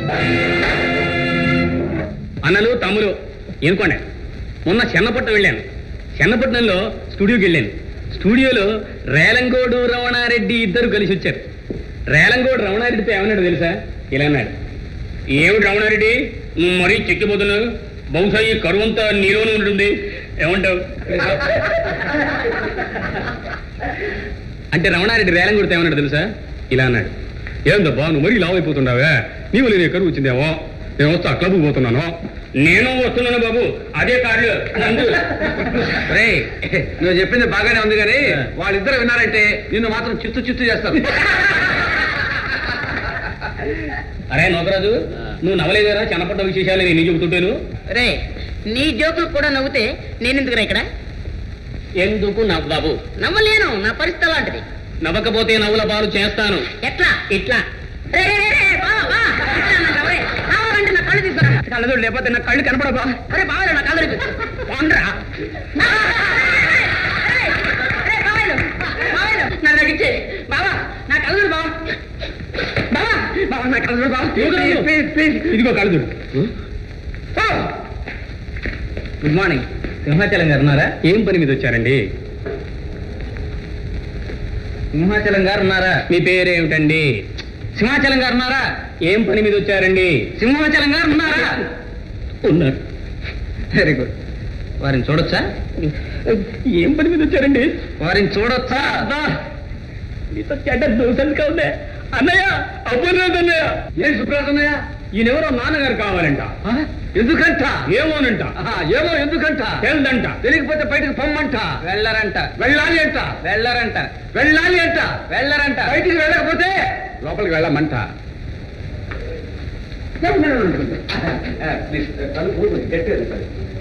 అన్నలు తమ్ములు ఎనుకోండి మొన్న చెన్నపట్నం వెళ్ళాను చెన్నపట్నంలో స్టూడియోకి వెళ్ళాను స్టూడియోలో రేలంగోడు రమణారెడ్డి ఇద్దరు కలిసి వచ్చారు రేలంగోడు రమణారెడ్డితో ఏమన్నాడు తెలుసా ఇలా అన్నాడు ఏమిటి రమణారెడ్డి నువ్వు మరీ చెక్కిపోతున్నావు బహుశా ఈ కరువంతా నీలోనే ఉంటుంది ఏమంటావు అంటే రమణారెడ్డి రేలంగోడితో ఏమన్నాడు తెలుసా ఇలా అన్నాడు ఏందబ్బా నువ్వు మరీ లావు అయిపోతున్నావే నీ వల్ల నీ కరువు వచ్చిందేమో నేను వస్తా క్లబ్ పోతున్నాను నేను వస్తున్నాను బాబు అదే కార్లు నందు. రే నువ్వు చెప్పింది బాగానే ఉంది కానీ వాళ్ళిద్దరు విన్నారంటే నిన్ను మాత్రం చిత్తు చిత్తు చేస్తారు అరే నోకరాజు నువ్వు నవ్వలేదేరా చిన్నపట్ట విశేషాలు నేను చెబుతుంటాను రే నీ జోకులు కూడా నవ్వుతే నేను ఎందుకురా ఇక్కడ ఎందుకు నవ్వు బాబు నవ్వలేను నా పరిస్థితి అలాంటిది నవ్వకపోతే నవ్వుల పాలు చేస్తాను ఎట్లా ఇట్లా రే, రే, రే, రే, బా, బా. ఇట్లా అన్నావు, రే. కావాలంటే నా కళ్ళు తీసుకురా కళ్ళదు లేకపోతే నా కళ్ళు కనపడబా అరే బావాలు నా కళ్ళు తీసు పోండ్రా నా దగ్గర ఇచ్చే బావా నా కళ్ళు చూడు బావా బావా బావా నా కళ్ళు చూడు బావా ప్లీజ్ ప్లీజ్ ప్లీజ్ ఇదిగో కళ్ళు గుడ్ మార్నింగ్ సింహాచలం గారు ఉన్నారా ఏం పని మీద వచ్చారండి సింహాచలం గారు ఉన్నారా మీ పేరేమిటండి సింహాచలం గారు ఉన్నారా ఏం పని మీద వచ్చారండి సింహాచలం గారు ఉన్నారా ఉన్నారు వెరీ గుడ్ వారిని చూడొచ్చా ఏం పని మీద వచ్చారండి వారిని చూడొచ్చా నీతో చెడ్డ దూసంగా ఉందే అన్నయ్య అవ్వలేదు అన్నయ్య ఏం సుప్రాసన్నయ్య ఈయనెవరో నాన్నగారు కావాలంట ఎందుకంట ఏమోనంట ఆహా, ఏమో ఎందుకంట తెలదంట తెలియకపోతే బయటకు పొమ్మంట వెళ్ళరంట వెళ్ళాలి అంట వెళ్ళరంట వెళ్ళాలి అంట వెళ్ళరంట బయటికి వెళ్ళకపోతే లోపలికి వెళ్ళమంట ప్లీజ్ తలుపు గట్టిగా